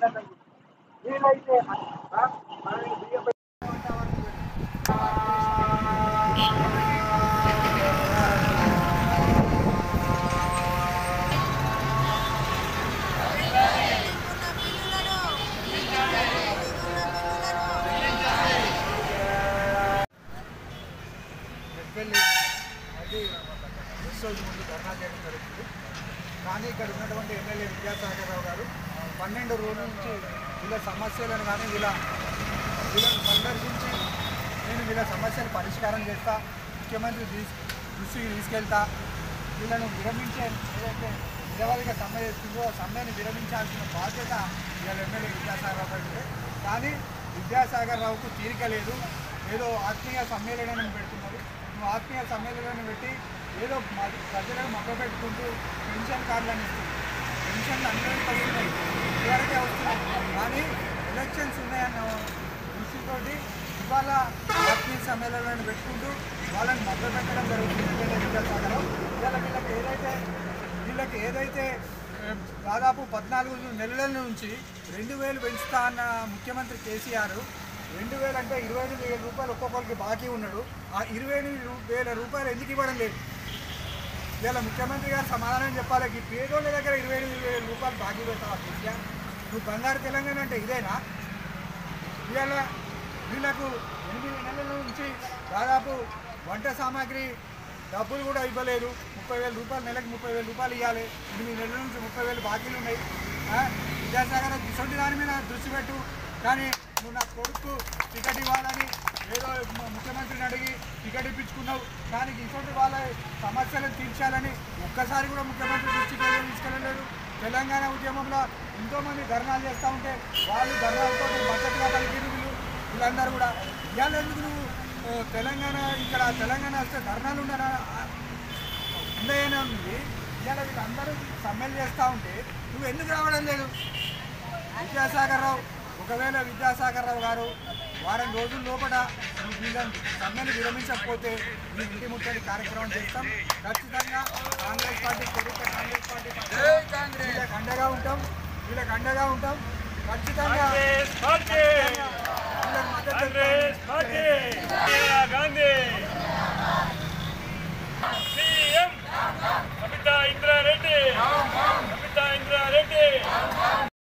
అన్నది వీలైతే ఆ, మనం బియ్యం వెళ్ళి అది బస్ రోజు ముందు ధర్నా చేయడం జరుగుతుంది కానీ ఇక్కడ ఉన్నటువంటి ఎమ్మెల్యే విద్యాసాగర్ రావు గారు పన్నెండు రోజుల నుంచి వీళ్ళ సమస్యలను కానీ వీళ్ళ వీళ్ళని సందర్శించి నేను వీళ్ళ సమస్యలు పరిష్కారం చేస్తా ముఖ్యమంత్రి తీసు దృష్టికి తీసుకెళ్తా వీళ్ళను విరమించే ఏదైతే నిరవధిక సమ్మె చేస్తుందో ఆ సమ్మెను విరమించాల్సిన బాధ్యత వీళ్ళ ఎమ్మెల్యే విద్యాసాగర్ రావు గారికి ఉంది. కానీ విద్యాసాగర్ రావుకు తీరిక లేదు ఏదో ఆత్మీయ సమ్మేళనం పెడుతున్నారు నువ్వు ఆత్మీయ సమ్మేళనం పెట్టి ఏదో మ- ప్రజలను మభ్యపెట్టుకుంటూ పెన్షన్ కార్డులను ఇస్తుంది పెన్షన్లు అందరికీ వస్తున్నాయి ఇదివరకే వస్తున్నాయి కానీ ఎలక్షన్స్ ఉన్నాయన్న దృష్టితోటి ఇవాళ ఆత్మీయ సమ్మేళనాన్ని పెట్టుకుంటూ వాళ్ళని మభ్యపెట్టడం జరుగుతుంది ఎమ్మెల్యే విద్యాసాగర్ రావు ఇవాళ వీళ్ళకి ఏదైతే వీళ్ళకి ఏదైతే ఏ, దాదాపు పద్నాలుగు నెలల నుంచి రెండు వేలు పెంచుతా అన్న ముఖ్యమంత్రి కేసీఆర్ రెండు వేలు అంటే ఇరవై ఎనిమిది వేల రూపాయలు ఒక్కొక్కరికి బాకీ ఉన్నాడు ఆ ఇరవై ఎనిమిది రూ- వేల రూపాయలు ఎందుకు ఇవ్వడం లేదు ఇవాళ ముఖ్యమంత్రి గారు సమాధానం చెప్పాలి ఈ పేదోళ్ళ దగ్గర ఇరవై ఎనిమిది వేల రూపాయలు బాకీ పెడతావా కేసీఆర్ నువ్వు బంగారు తెలంగాణ అంటే ఇదేనా ఇవాళ వీళ్ళకు ఎనిమిది నెలల నుంచి దాదాపు వంట సామాగ్రి డబ్బులు కూడా ఇవ్వలేదు ముప్పై వేల రూపాయలు నెలకు ముప్పై వేల రూపాయలు ఇవ్వాలి ఎనిమిది నెలల నుంచి ముప్పై వేలు బాకీలు ఉన్నాయి ఆ? విద్యాసాగర్ ఇటువంటి దాని మీద దృష్టి పెట్టు కానీ నువ్వు నా కొడుకు టికెట్ ఇవ్వాలని ఏదో ము- ముఖ్యమంత్రిని అడిగి టికెట్ ఇప్పించుకున్నావు కానీ ఇటువంటి వాళ్ళ సమస్యలను తీర్చాలని ఒక్కసారి కూడా ముఖ్యమంత్రి దృష్టికి వెళ్ళి తీసుకెళ్ళలేదు తెలంగాణ ఉద్యమంలో ఎంతోమంది ధర్నాలు చేస్తూ ఉంటే వాళ్ళు ధర్నాలతో మద్దతుగా పలికిరు వీళ్ళు వీళ్ళందరూ కూడా ఇవాళ ఎందుకు నువ్వు ఆ, తెలంగాణ ఇక్కడ తెలంగాణ వస్తే ధర్నాలు ఉండనా ఉండేనే ఉంది ఇవాళ వీళ్ళందరూ సమ్మెలు చేస్తూ ఉంటే నువ్వు ఎందుకు రావడం లేదు విద్యాసాగర్ రావు ఒకవేళ విద్యాసాగర్ రావు గారు వారం రోజుల లోపల నువ్వు వీళ్ళని సమ్మెను విరమించకపోతే మీ ఇంటి ముట్టడి కార్యక్రమం చేస్తాం ఖచ్చితంగా కాంగ్రెస్ పార్టీ కొడుకు కాంగ్రెస్ పార్టీ పక్షాన వీళ్ళకి అండగా ఉంటాం వీళ్ళకి అండగా ఉంటాం ఖచ్చితంగా ఖచ్చితంగా వీళ్ళకి మద్దతు తెలుపుతాం. గాంధీ సీఎం కవిత ఇంద్రారెడ్డి